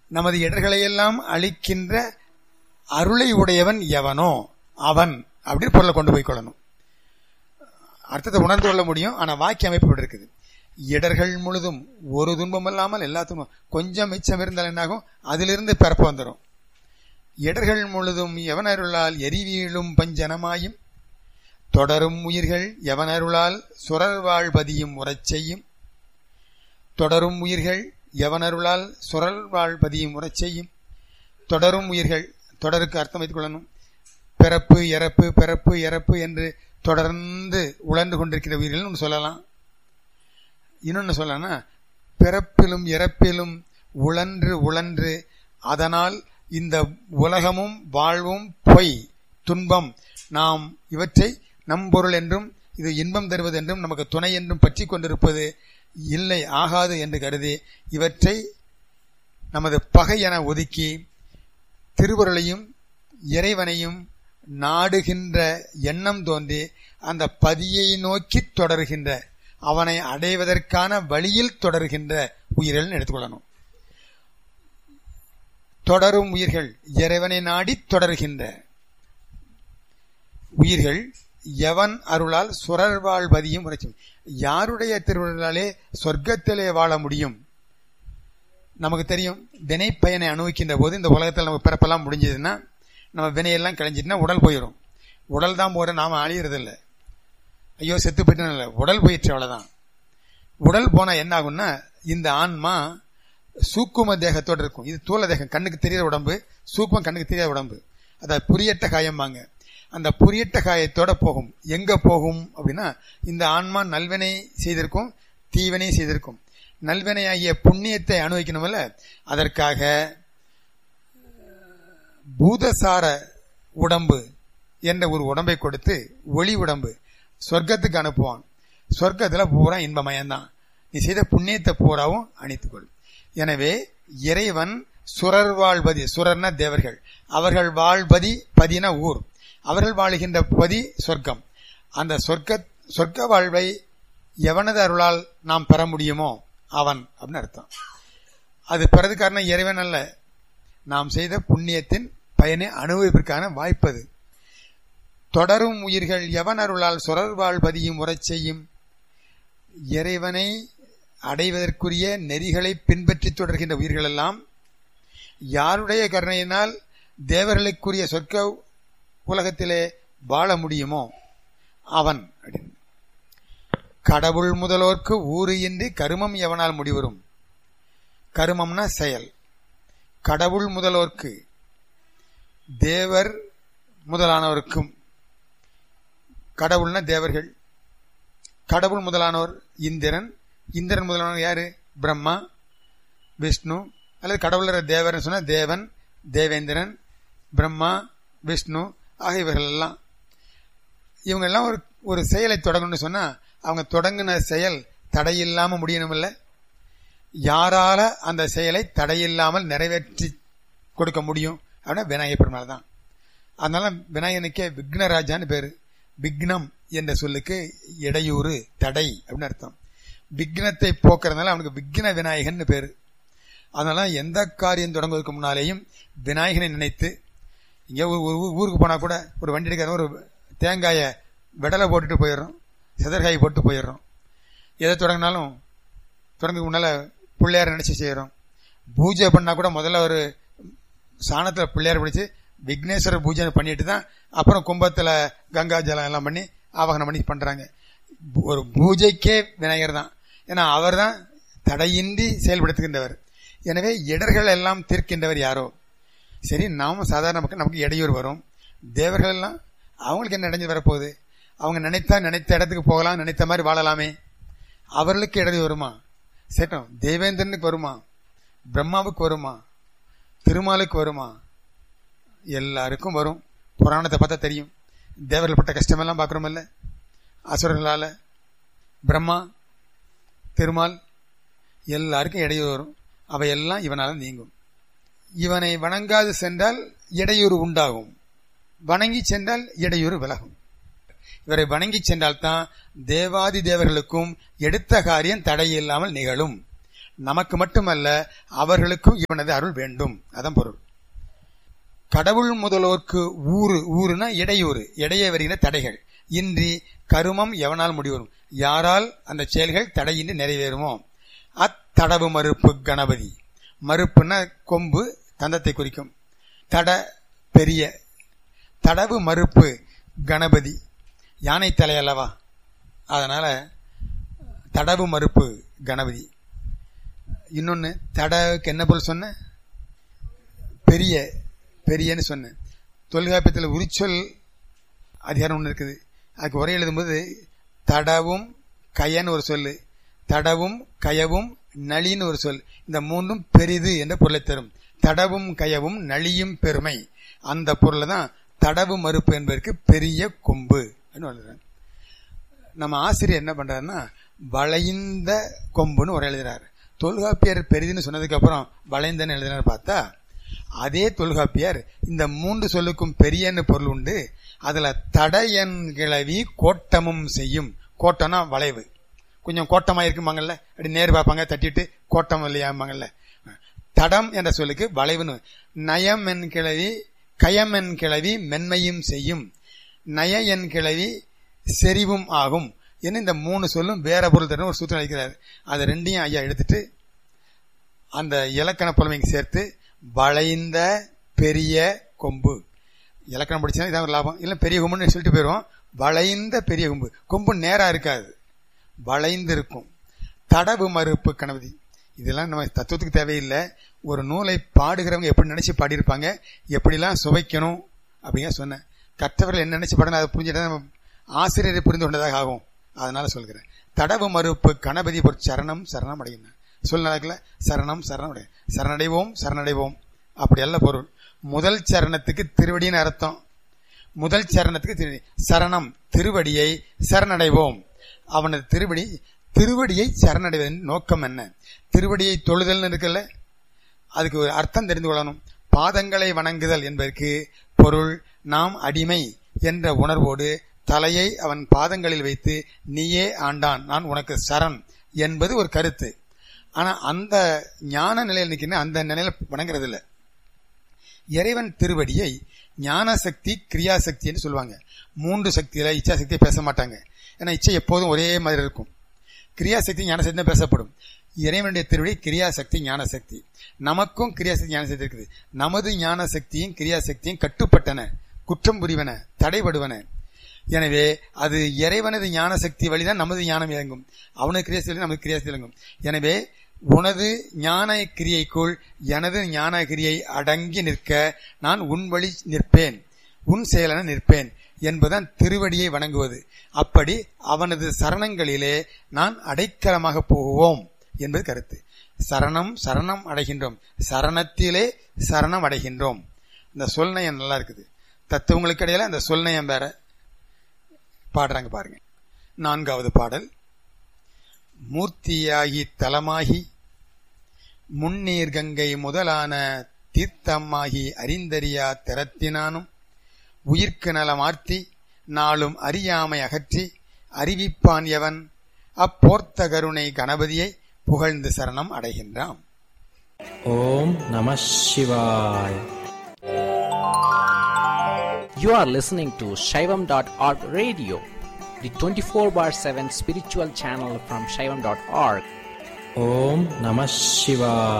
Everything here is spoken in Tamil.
நமது இடர்களையெல்லாம் அழிக்கின்ற அருளை உடையவன் எவனோ அவன் அப்படின்னு பொருளை கொண்டு போய் கொள்ளணும் அர்த்தத்தை உணர்ந்து கொள்ள முடியும் ஆனா வாக்கிய அமைப்பு இப்படி இருக்குது இடர்கள் முழுதும் ஒரு துன்பம் இல்லாமல் எல்லா துன்பம் கொஞ்சம் மிச்சம் இருந்தால் என்னாகும் அதிலிருந்து பிறப்பு வந்துடும் இடர்கள் முழுதும் எவனருளால் எரிவீழும் பஞ்சனமாயும் தொடரும் உயிர்கள் எவனருளால் சுரர் பதியும் உறச் செய்யும் தொடரும் உயிர்கள் எவனருளால் சுரல் பதியும் உறச் செய்யும் தொடரும் உயிர்கள் தொடருக்கு அர்த்தம் வைத்துக் கொள்ளணும் பிறப்பு இறப்பு பிறப்பு இறப்பு என்று தொடர்ந்து உழந்து கொண்டிருக்கிற உயிர்கள் ஒன்று சொல்லலாம் இன்னொன்னு சொல்லனா பிறப்பிலும் இறப்பிலும் உழன்று உழன்று அதனால் இந்த உலகமும் வாழ்வும் பொய் துன்பம் நாம் இவற்றை நம் பொருள் என்றும் இது இன்பம் தருவது என்றும் நமக்கு துணை என்றும் பற்றி கொண்டிருப்பது இல்லை ஆகாது என்று கருதி இவற்றை நமது பகை என ஒதுக்கி திருவருளையும் இறைவனையும் நாடுகின்ற எண்ணம் தோன்றி அந்த பதியை நோக்கி தொடர்கின்ற அவனை அடைவதற்கான வழியில் தொடர்கின்ற உயிர்கள் எடுத்துக்கொள்ளணும் தொடரும் உயிர்கள் இறைவனை நாடி தொடர்கின்ற உயிர்கள் எவன் அருளால் சுரர்வாழ் பதியும் உரைச்சும் யாருடைய திருவருளாலே சொர்க்கத்திலே வாழ முடியும் நமக்கு தெரியும் வினை பயனை அனுபவிக்கின்ற போது இந்த உலகத்தில் நம்ம பிறப்பெல்லாம் முடிஞ்சதுன்னா நம்ம வினையெல்லாம் கிளஞ்சிட்டுனா உடல் போயிடும் உடல் தான் போகிற நாம அழியறதில்லை ஐயோ செத்து போயிட்டு இல்லை உடல் போயிடுச்சு அவ்வளோதான் உடல் போனால் என்ன ஆகும்னா இந்த ஆன்மா சூக்கும தேகத்தோடு இருக்கும் இது தூள தேகம் கண்ணுக்கு தெரியாத உடம்பு சூக்குமம் கண்ணுக்கு தெரியாத உடம்பு அதை புரியட்ட காயம்பாங்க அந்த புரியட்ட காயத்தோட போகும் எங்க போகும் அப்படின்னா இந்த ஆன்மா நல்வினை செய்திருக்கும் தீவினை செய்திருக்கும் நல்வினை ஆகிய புண்ணியத்தை அனுபவிக்கணும்ல அதற்காக பூதசார உடம்பு என்ற ஒரு உடம்பை கொடுத்து ஒளி உடம்பு சொர்க்கத்துக்கு அனுப்புவான் சொர்க்கத்துல பூரா இன்பமயம்தான் நீ செய்த புண்ணியத்தை பூராவும் அணித்துக்கொள் எனவே இறைவன் சுரர் வாழ்பதி சுரர்னா தேவர்கள் அவர்கள் வாழ்பதி பதின ஊர் அவர்கள் வாழுகின்ற பதி சொர்க்கம் அந்த சொர்க்க சொர்க்க வாழ்வை எவனது அருளால் நாம் பெற முடியுமோ அவன் அப்படின்னு அர்த்தம் அது பிறகு காரணம் இறைவன் அல்ல நாம் செய்த புண்ணியத்தின் பயனை அனுபவிப்பதற்கான வாய்ப்பது தொடரும் உயிர்கள் எவன் அருளால் சுரர் வாழ்பதியும் உறச் செய்யும் இறைவனை அடைவதற்குரிய நெறிகளை பின்பற்றி தொடர்கின்ற உயிர்கள் எல்லாம் யாருடைய கருணையினால் தேவர்களுக்குரிய சொர்க்க உலகத்திலே வாழ முடியுமோ அவன் அப்படின்னு கடவுள் முதலோர்க்கு ஊறு இன்றி கருமம் எவனால் முடிவரும் கருமம்னா செயல் கடவுள் முதலோர்க்கு தேவர் முதலானவருக்கும் கடவுள்னா தேவர்கள் கடவுள் முதலானோர் இந்திரன் இந்திரன் முதலானவர் யாரு பிரம்மா விஷ்ணு அல்லது கடவுளர் தேவர்னு சொன்னா தேவன் தேவேந்திரன் பிரம்மா விஷ்ணு ஆகியவர்கள் எல்லாம் இவங்க எல்லாம் ஒரு ஒரு செயலை தொடங்கணும்னு சொன்னா அவங்க தொடங்கின செயல் தடையில்லாம முடியணுமில்ல யாரால அந்த செயலை தடையில்லாமல் நிறைவேற்றி கொடுக்க முடியும் அப்படின்னா விநாயகர் பெருமாள் தான் அதனால விநாயகனுக்கே விக்னராஜான்னு பேரு விக்னம் என்ற சொல்லுக்கு இடையூறு தடை அப்படின்னு அர்த்தம் விக்னத்தை போக்குறதுனால அவனுக்கு விக்ன விநாயகன் பேரு அதனால எந்த காரியம் தொடங்குவதற்கு முன்னாலேயும் விநாயகனை நினைத்து இங்கே ஒரு ஊருக்கு போனால் கூட ஒரு வண்டி எடுக்கிற ஒரு தேங்காயை விடலை போட்டுட்டு போயிடுறோம் செதற்காய் போட்டு போயிடுறோம் எதை தொடங்கினாலும் தொடங்க முன்னால் பிள்ளையார் நினச்சி செய்கிறோம் பூஜை பண்ணால் கூட முதல்ல ஒரு சாணத்தில் பிள்ளையார் பிடிச்சி விக்னேஸ்வரர் பூஜை பண்ணிட்டு தான் அப்புறம் கும்பத்தில் கங்கா ஜலம் எல்லாம் பண்ணி ஆவாகனம் பண்ணி பண்ணுறாங்க ஒரு பூஜைக்கே விநாயகர் தான் ஏன்னா அவர் தான் தடையின்றி செயல்படுத்துகின்றவர் எனவே இடர்கள் எல்லாம் தீர்க்கின்றவர் யாரோ சரி நாம சாதாரண மக்கள் நமக்கு இடையூறு வரும் தேவர்கள் எல்லாம் அவங்களுக்கு என்ன இடைஞ்சு வரப்போகுது அவங்க நினைத்தா நினைத்த இடத்துக்கு போகலாம் நினைத்த மாதிரி வாழலாமே அவர்களுக்கு இடைஞ்சு வருமா சேட்டம் தேவேந்திரனுக்கு வருமா பிரம்மாவுக்கு வருமா திருமாலுக்கு வருமா எல்லாருக்கும் வரும் புராணத்தை பார்த்தா தெரியும் தேவர்கள் பட்ட கஷ்டமெல்லாம் பார்க்குறோமில்ல அசுரர்களால பிரம்மா திருமால் எல்லாருக்கும் இடையூறு வரும் அவையெல்லாம் இவனால் நீங்கும் இவனை வணங்காது சென்றால் இடையூறு உண்டாகும் வணங்கி சென்றால் இடையூறு விலகும் இவரை வணங்கி சென்றால்தான் தேவாதி தேவர்களுக்கும் எடுத்த காரியம் தடையில்லாமல் நிகழும் நமக்கு மட்டுமல்ல அவர்களுக்கும் இவனது அருள் வேண்டும் அதான் பொருள் கடவுள் முதல்வோர்க்கு ஊறு ஊறுனா இடையூறு இடையே வருகிற தடைகள் இன்றி கருமம் எவனால் முடிவரும் யாரால் அந்த செயல்கள் தடையின்றி நிறைவேறுமோ அத்தடவு மறுப்பு கணபதி மறுப்புன்னா கொம்பு தந்தத்தை குறிக்கும் தட பெரிய தடவு மறுப்பு கணபதி யானை தலை அல்லவா அதனால தடவு மறுப்பு கணபதி இன்னொன்னு தடவுக்கு என்ன போல் சொன்ன பெரிய பெரியன்னு சொன்னேன் தொல்காப்பியத்தில் உரிச்சொல் அதிகாரம் ஒன்று இருக்குது அதுக்கு உரை எழுதும்போது தடவும் கயன்னு ஒரு சொல்லு தடவும் கயவும் நளின்னு ஒரு சொல் இந்த மூன்றும் பெரிது என்ற பொருளை தரும் தடவும் கயவும் நளியும் பெருமை அந்த பொருளை தான் தடவு மறுப்பு என்பதற்கு பெரிய கொம்பு எழுதுறாங்க நம்ம ஆசிரியர் என்ன பண்றாருன்னா வளைந்த கொம்புன்னு ஒரு எழுதுறாரு தொல்காப்பியர் பெரிதுன்னு சொன்னதுக்கு அப்புறம் வளைந்தன்னு எழுதினார் பார்த்தா அதே தொல்காப்பியர் இந்த மூன்று சொல்லுக்கும் பெரியன்னு பொருள் உண்டு அதுல தடையன் கிளவி கோட்டமும் செய்யும் கோட்டம்னா வளைவு கொஞ்சம் கோட்டமா இருக்குமாங்கல்ல அப்படி நேர் பார்ப்பாங்க தட்டிட்டு கோட்டம் இல்லையாம்பாங்கல்ல தடம் என்ற சொல்லுக்கு வளைவுன்னு நயம் என் கிளவி கயம் என் கிளவி மென்மையும் செய்யும் நய என் கிளவி செறிவும் ஆகும் என்ன இந்த மூணு சொல்லும் வேற பொருள் தரும் ஒரு சூத்திரம் அளிக்கிறார் அதை ரெண்டையும் ஐயா எடுத்துட்டு அந்த இலக்கண புலமைக்கு சேர்த்து வளைந்த பெரிய கொம்பு இலக்கணம் படிச்சா இதான் ஒரு லாபம் இல்லை பெரிய கொம்புன்னு சொல்லிட்டு போயிடுவோம் வளைந்த பெரிய கொம்பு கொம்பு நேரா இருக்காது வளைந்து இருக்கும் தடவு மறுப்பு கணபதி இதெல்லாம் நம்ம தத்துவத்துக்கு தேவையில்லை ஒரு நூலை பாடுகிறவங்க எப்படி நினைச்சு பாடியிருப்பாங்க எப்படிலாம் சுவைக்கணும் அப்படிங்க சொன்னேன் கற்றவர்கள் என்ன நினைச்சு பாடணும் அதை புரிஞ்சுட்டா நம்ம ஆசிரியரை புரிந்து கொண்டதாக ஆகும் அதனால சொல்கிறேன் தடவு மறுப்பு கணபதி பொற் சரணம் சரணம் அடையின சொல் நடக்கல சரணம் சரணம் அடைய சரணடைவோம் சரணடைவோம் அப்படி அல்ல பொருள் முதல் சரணத்துக்கு திருவடின்னு அர்த்தம் முதல் சரணத்துக்கு திருவடி சரணம் திருவடியை சரணடைவோம் அவனது திருவடி திருவடியை சரணடைவதன் நோக்கம் என்ன திருவடியை தொழுதல்னு இருக்குல்ல அதுக்கு ஒரு அர்த்தம் தெரிந்து கொள்ளணும் பாதங்களை வணங்குதல் என்பதற்கு பொருள் நாம் அடிமை என்ற உணர்வோடு தலையை அவன் பாதங்களில் வைத்து நீயே ஆண்டான் நான் உனக்கு சரண் என்பது ஒரு கருத்து ஆனா அந்த ஞான நிலையில் நிற்கிற அந்த நிலையில வணங்குறது இல்லை இறைவன் திருவடியை ஞான சக்தி கிரியா சக்தின்னு சொல்லுவாங்க மூன்று சக்தியில இச்சா சக்தியை பேச மாட்டாங்க ஏன்னா இச்சை எப்போதும் ஒரே மாதிரி இருக்கும் கிரியா சக்தி ஞான சக்தி தான் பேசப்படும் இறைவனுடைய திருவடி கிரியா சக்தி ஞான சக்தி நமக்கும் கிரியா சக்தி ஞான சக்தி இருக்குது நமது ஞான சக்தியும் கிரியா சக்தியும் கட்டுப்பட்டன குற்றம் புரிவன தடைபடுவன எனவே அது இறைவனது ஞான சக்தி வழிதான் நமது ஞானம் இயங்கும் அவனது கிரியா சக்தி நமது கிரியா சக்தி இயங்கும் எனவே உனது ஞான கிரியைக்குள் எனது ஞான கிரியை அடங்கி நிற்க நான் உன் வழி நிற்பேன் உன் செயலென நிற்பேன் என்பதுதான் திருவடியை வணங்குவது அப்படி அவனது சரணங்களிலே நான் அடைக்கலமாக போவோம் என்பது கருத்து சரணம் சரணம் அடைகின்றோம் சரணத்திலே சரணம் அடைகின்றோம் இந்த சொல்நயம் நல்லா இருக்குது தத்துவங்களுக்கு இடையில அந்த சொல்நயம் வேற பாடுறாங்க பாருங்க நான்காவது பாடல் மூர்த்தியாகி தலமாகி முன்னீர் கங்கை முதலான தீர்த்தமாகி அறிந்தறியா திறத்தினானும் உயிர்க்கு நலமார்த்தி நாளும் அறியாமை அகற்றி அறிவிப்பான் எவன் அப்போர்த்த கருணை கணபதியை புகழ்ந்து சரணம் அடைகின்றான் ஓம் நம சிவாய் You are listening to Shaivam.org radio, the 24 bar 7 spiritual channel from Shaivam.org. ஓம் நம சிவாய்